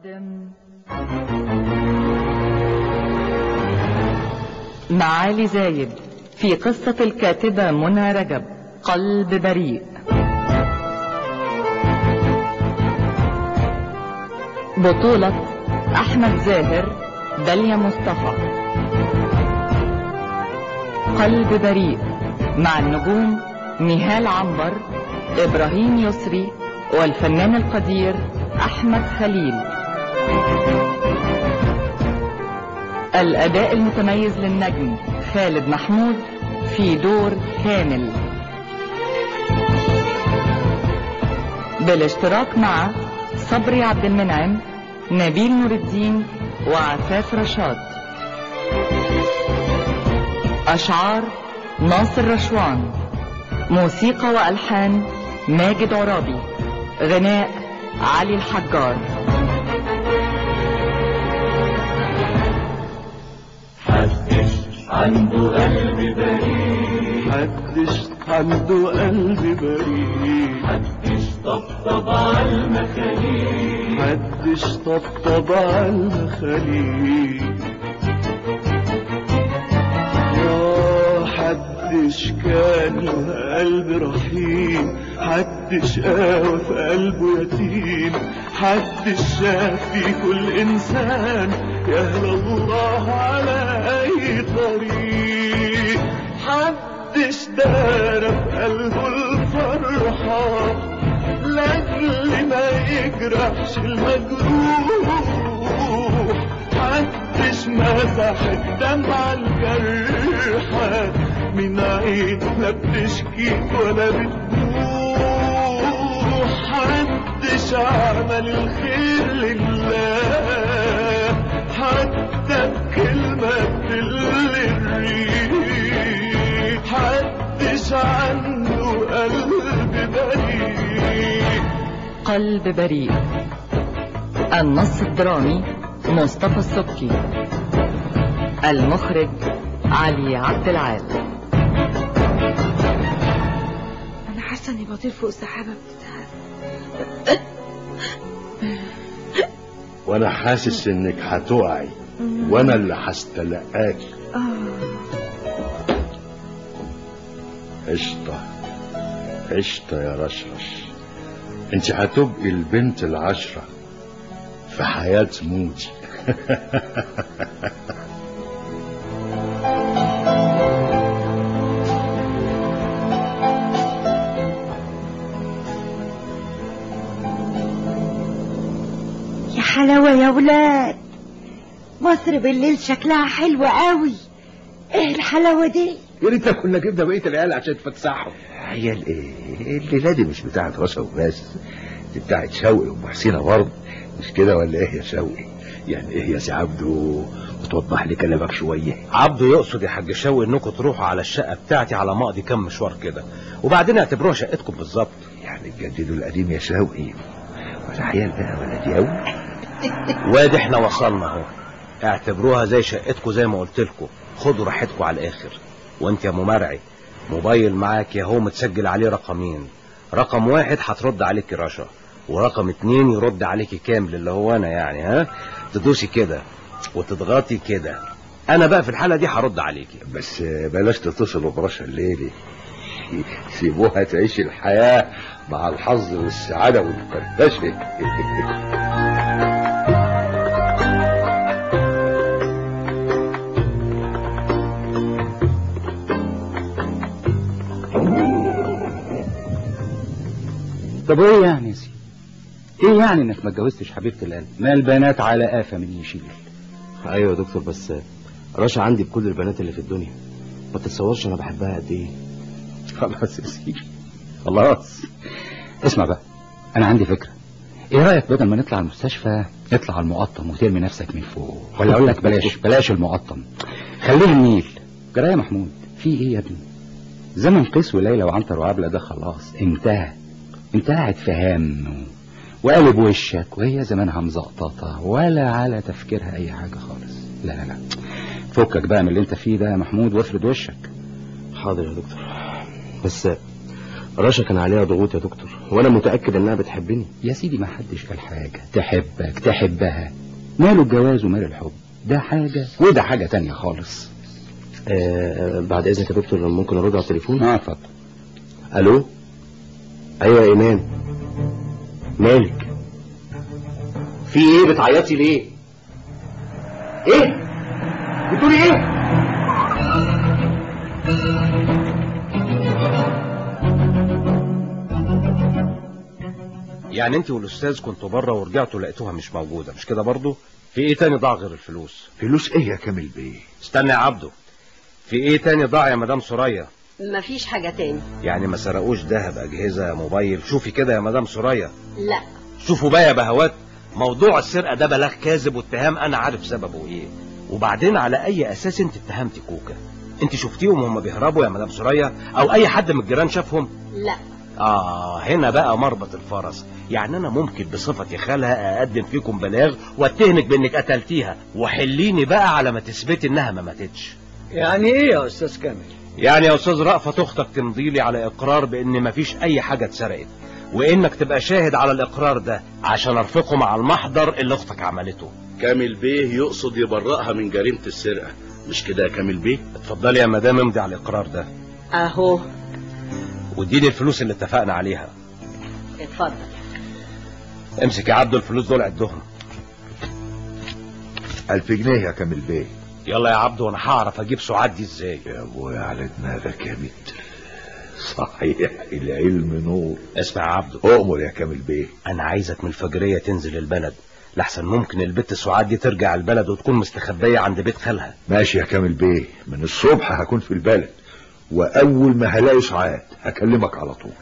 تقدم معالي زايد في قصة الكاتبة منى رجب قلب بريء بطولة أحمد زاهر داليا مصطفى قلب بريء مع النجوم نهال عنبر إبراهيم يسري والفنان القدير أحمد خليل الأداء المتميز للنجم خالد محمود في دور كامل بالاشتراك مع صبري عبد المنعم نبيل نور الدين وعفاف رشاد أشعار ناصر رشوان موسيقى وألحان ماجد عرابي غناء علي الحجار حدش عنده قلب بريء محدش عنده قلب بريء حدش طبطب على المخاليق محدش طبطب على المخاليق يا حدش كان له قلب رحيم حدش قاوى في قلبه يتيم حدش شاف في كل انسان يهل الله على اي طريق حدش دار في قلبه الفرحة لاجل ما يجرحش المجروح محدش مسح الدمع الجرحى من عين لا بتشكي ولا بتبوح محدش عمل الخير لله حتى بكلمة تل الريح محدش عنده قلب بريء قلب بريء النص الدرامي مصطفى السبكي المخرج علي عبد العال انا حاسه اني بطير فوق سحابه بتتهز وانا حاسس انك هتقعي وانا اللي هستلقاكي قشطة قشطة يا رشرش انت هتبقي البنت العشرة في حياة مودي يا حلاوة يا ولاد مصر بالليل شكلها حلو قوي ايه الحلاوة دي يا ريتنا كنا جبنا بقيه العيال عشان تفسحهم عيال ايه الليله دي مش بتاعت رشا وبس دي بتاعت شوقي وام حسينه برضه مش كده ولا ايه يا شوقي يعني ايه يا سي عبده وتوضح لي كلامك شويه عبده يقصد يا حاج شوقي انكم تروحوا على الشقه بتاعتي على مقضي كام مشوار كده وبعدين اعتبروها شقتكم بالظبط يعني تجددوا القديم يا شوقي ولا عيال بقى ولا دي قوي وادي احنا وصلنا اهو اعتبروها زي شقتكم زي ما قلت لكم خدوا راحتكم على الاخر وانت يا ام مرعي موبايل معاك يا هو متسجل عليه رقمين رقم واحد هترد عليك رشا ورقم اتنين يرد عليكي كامل اللي هو انا يعني ها تدوسي كده وتضغطي كده انا بقى في الحاله دي هرد عليكي بس بلاش تتصلوا برشا الليلة سيبوها تعيش الحياة مع الحظ والسعادة والفرفشة طب ايه يعني يا سيدي ايه يعني انك ما اتجوزتش حبيبه القلب ما البنات على قافه من يشيل ايوه يا دكتور بس رشا عندي بكل البنات اللي في الدنيا ما تتصورش انا بحبها قد ايه خلاص يا سيدي خلاص اسمع بقى انا عندي فكره ايه رايك بدل ما نطلع المستشفى نطلع على المقطم وترمي نفسك من فوق ولا اقول لك بلاش بلاش المقطم خليه النيل جرى يا محمود في ايه يا ابني زمن قيس وليلى وعنتر وعبلة ده خلاص انتهى انت قاعد في هم و- وقلب وشك وهي زمانها مزقططة ولا على تفكيرها اي حاجة خالص لا لا لا فكك بقى من اللي انت فيه ده يا محمود وافرد وشك حاضر يا دكتور بس رشا كان عليها ضغوط يا دكتور وانا متاكد انها بتحبني يا سيدي ما حدش قال حاجة تحبك تحبها ماله الجواز ومال الحب ده حاجة وده حاجة تانية خالص آه بعد اذنك يا دكتور ممكن ارد على التليفون اه اتفضل الو ايوه يا ايمان مالك في ايه بتعيطي ليه ايه بتقولي ايه يعني انت والاستاذ كنتوا بره ورجعتوا لقيتوها مش موجوده مش كده برضو في ايه تاني ضاع غير الفلوس فلوس ايه يا كامل بيه استنى يا عبده في ايه تاني ضاع يا مدام سوريا مفيش حاجة تاني يعني ما سرقوش ذهب اجهزه موبايل شوفي كده يا مدام سوريا لا شوفوا بقى يا بهوات موضوع السرقه ده بلاغ كاذب واتهام انا عارف سببه ايه وبعدين على اي اساس انت اتهمتي كوكا انت شفتيهم وهم بيهربوا يا مدام سوريا او اي حد من الجيران شافهم لا آه هنا بقى مربط الفرس يعني أنا ممكن بصفتي خالها أقدم فيكم بلاغ واتهمك بإنك قتلتيها وحليني بقى على ما تثبتي إنها ما ماتتش يعني ايه يا استاذ كامل يعني يا أستاذ رأفت أختك تمضي لي على إقرار بإن مفيش أي حاجة اتسرقت وإنك تبقى شاهد على الإقرار ده عشان أرفقه مع المحضر اللي أختك عملته كامل بيه يقصد يبرئها من جريمة السرقة مش كده يا كامل بيه اتفضلي يا مدام امضي على الإقرار ده اهو واديني الفلوس اللي اتفقنا عليها اتفضل امسك يا عبدو الفلوس دول عدهم ألف جنيه يا كامل بيه يلا يا عبدو وانا هعرف اجيب سعاد دي ازاي يا ابويا على دماغك يا متر صحيح العلم نور اسمع يا عبدو اؤمر يا كامل بيه انا عايزك من الفجريه تنزل البلد لحسن ممكن البت سعاد دي ترجع البلد وتكون مستخبيه عند بيت خالها ماشي يا كامل بيه من الصبح هكون في البلد واول ما هلاقي سعاد هكلمك على طول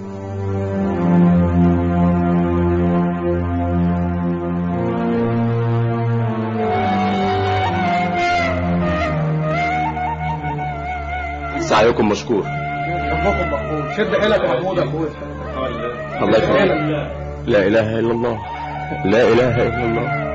سعيكم مشكور ربكم مقبول شد حيلك يا محمود يا اخويا الله يخليك لا اله الا الله لا اله الا الله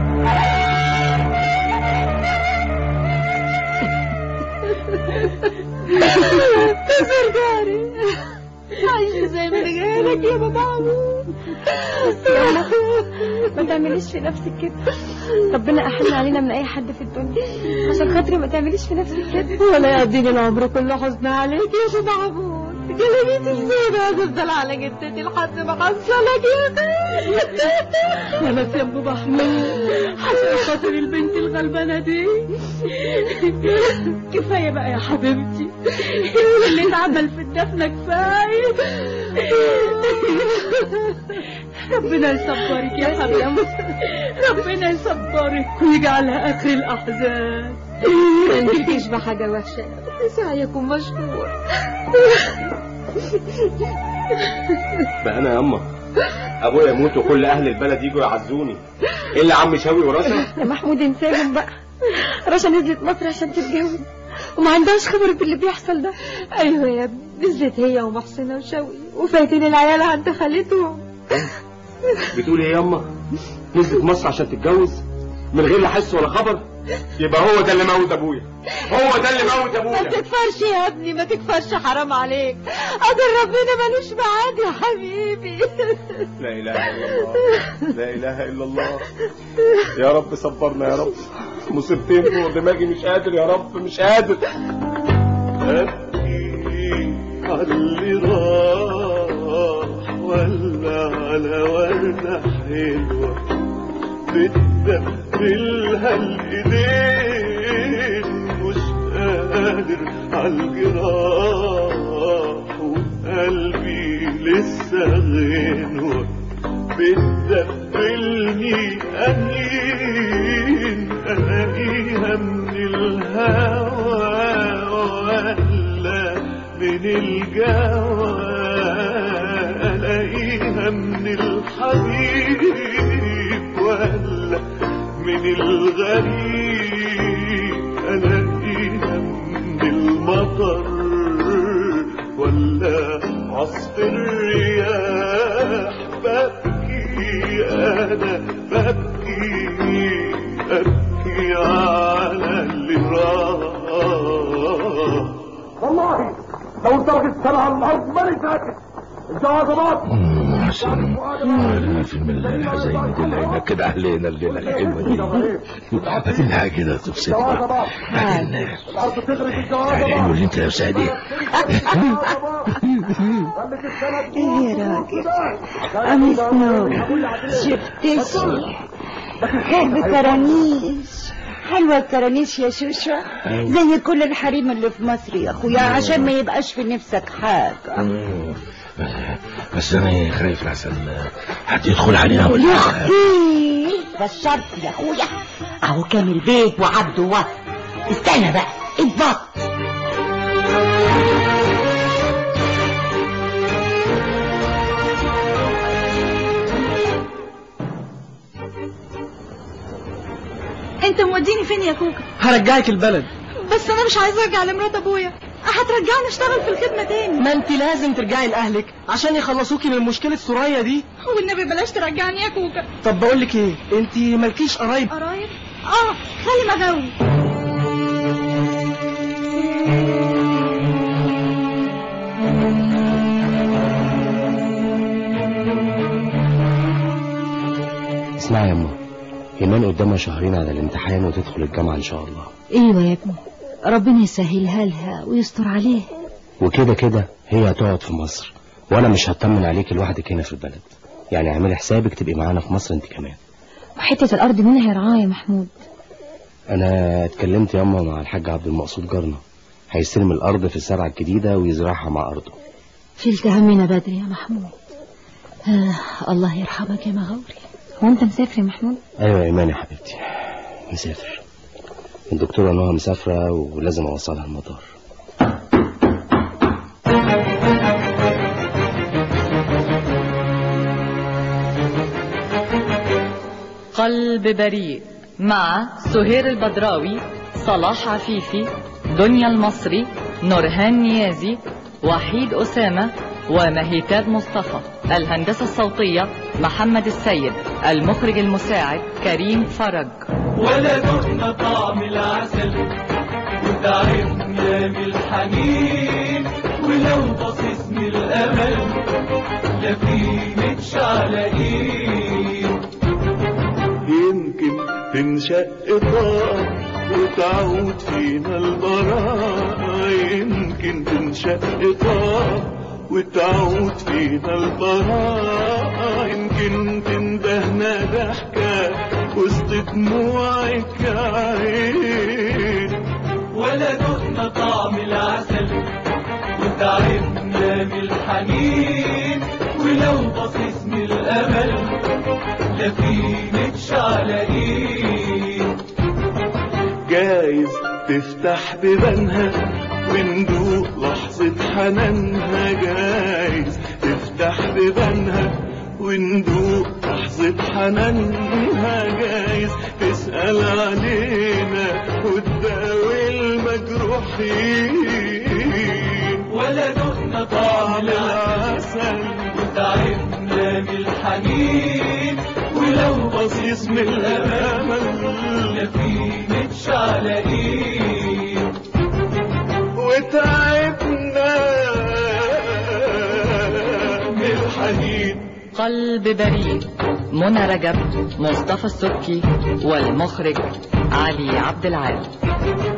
تسرقاني عايشة زي ما رجالك يا بابا عمود يا ما تعمليش في نفسك كده ربنا احن علينا من اي حد في الدنيا عشان خاطري ما تعمليش في نفسك كده ولا يقضيني العمر كله حزن عليك يا بابا عمود جلبيتي الزينة هتفضل على جدتي لحد ما احصلك يا اخي يا بس يا ابو محمود عشان خاطر البنت الغلبانة دي كفاية بقى يا حبيبتي اللي اتعمل في الدفنة كفاية ربنا يصبرك يا حبيبتي ربنا يصبرك ويجعلها اخر الاحزان ما نجيش بحاجة وحشة سعيكم مشكور بقى انا يا اما ابويا يموت وكل اهل البلد يجوا يعزوني الا عم شاوي ورشا يا محمود انساهم بقى رشا نزلت مصر عشان تتجوز وما عندهاش خبر باللي بيحصل ده ايوه يا ابني نزلت هي ومحسنة وشوقي وفايتين العيال عند خالتهم بتقول ايه ياما نزلت مصر عشان تتجوز من غير لا حس ولا خبر يبقى هو ده اللي موت ابويا هو ده اللي موت ما ابويا تكفرش يا ابني ما تكفرش حرام عليك قدر ربنا ملوش معاد يا حبيبي لا اله الا الله لا اله الا الله يا رب صبرنا يا رب مصيبتين فوق دماغي مش قادر يا رب مش قادر أبكي على اللي راح ولا على وردة حلوة بتدبلها الإيدين مش قادر على الجراح وقلبي لسه غنوة بتدبلني أنين ألاقيها من الهوى ولا من الجوى ألاقيها من الحبيب ولا من الغريب ألاقيها من المطر ولا عصف الرياح ببكي أنا ببكي أبكي على اللي راح والله لو درجة السنة على الأرض ماني ساكت انت عظمات محسن فيلم الحزين دي اللي هينكد علينا الليلة الحلوة دي هتلها كده تبسطنا بعدين الأرض تغرق الجواب الحلو اللي انت لابسها دي ايه يا راجل قميص نور شفتشي كعب كرانيش حلوة الكرانيش يا شوشة زي كل الحريم اللي في مصر يا اخويا عشان ما يبقاش في نفسك حاجة بس انا خايف لحسن حد يدخل علينا ولا يا اختي ده الشرط يا اخويا اهو كامل بيت وعبده وقت استنى بقى اتبط انت موديني فين يا كوكا هرجعك البلد بس انا مش عايزه ارجع لمرات ابويا هترجعني اشتغل في الخدمه تاني ما انت لازم ترجعي لاهلك عشان يخلصوكي من مشكله سوريا دي والنبي بلاش ترجعني يا كوكا طب بقول لك ايه انت مالكيش قرايب قرايب اه خلي مغاوي اسمعي يا امه ايمان قدامها شهرين على الامتحان وتدخل الجامعه ان شاء الله ايوه يا ابني ربنا يسهلها لها ويستر عليها وكده كده هي هتقعد في مصر وانا مش هطمن عليك لوحدك هنا في البلد يعني اعملي حسابك تبقي معانا في مصر انت كمان وحته الارض مين هيرعاها يا محمود انا اتكلمت ياما مع الحاج عبد المقصود جارنا هيستلم الارض في الزرعه الجديده ويزرعها مع ارضه شلت همنا بدري يا محمود آه الله يرحمك يا مغاوري هو انت مسافر يا محمود ايوه يا ايمان يا حبيبتي مسافر الدكتوره نهى مسافره ولازم اوصلها المطار قلب بريء مع سهير البدراوي صلاح عفيفي دنيا المصري نورهان نيازي وحيد أسامة ومهيتاب مصطفى الهندسة الصوتية محمد السيد المخرج المساعد كريم فرج ولا دقنا طعم العسل وتعبنا من الحنين ولو بصيص من الامل لا في متشعلقين يمكن تنشق طاق وتعود فينا البراءة يمكن تنشق طاق وتعود فينا البراءة يمكن تندهنا ضحكة وسط دموعك يا عين ولا دقنا طعم العسل وتعبنا من الحنين ولو بصيص من الامل لا في متشعلقين جايز تفتح بيبانها وندوق لحظة حنانها جايز تفتح بيبانها وندوق لحظة حنانها جايز تسأل علينا وتداوي المجروحين ولا دقنا طعم العسل وتعبنا من الحنين ولو بصيص من الأمل لا في متشعلقين وتعبنا من الحنين قلب بريء منى رجب مصطفى السبكي والمخرج علي عبد العال